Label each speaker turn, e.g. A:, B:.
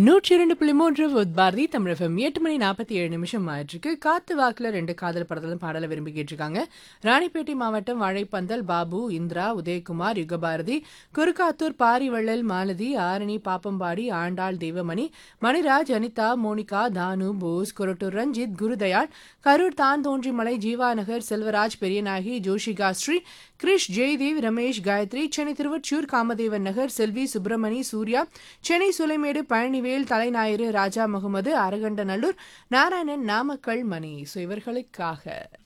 A: நூற்றி இரண்டு புள்ளி மூன்று பாரதி தமிழகம் எட்டு மணி நாற்பத்தி ஏழு நிமிஷம் ஆயிட்டிருக்கு காத்து வாக்குல ரெண்டு காதல் படத்திலும் பாடலை விரும்பி கேட்டிருக்காங்க ராணிப்பேட்டை மாவட்டம் வாழைப்பந்தல் பாபு இந்திரா உதயகுமார் யுகபாரதி குறுக்காத்தூர் பாரிவள்ளல் மாலதி ஆரணி பாப்பம்பாடி ஆண்டாள் தெய்வமணி மணிராஜ் அனிதா மோனிகா தானு போஸ் கொரட்டூர் ரஞ்சித் குருதயாள் கரூர் தான் தோன்றிமலை ஜீவாநகர் செல்வராஜ் பெரியநாயகி ஜோஷிகா ஸ்ரீ கிரிஷ் ஜெய்தேவ் ரமேஷ் காயத்ரி சென்னை திருவொற்றியூர் காமதேவன் நகர் செல்வி சுப்பிரமணி சூர்யா சென்னை சுலைமேடு பழனிவேல் தலைஞாயிறு ராஜா முகமது அரகண்டநல்லூர் நாராயணன் நாமக்கல் மணி ஸோ இவர்களுக்காக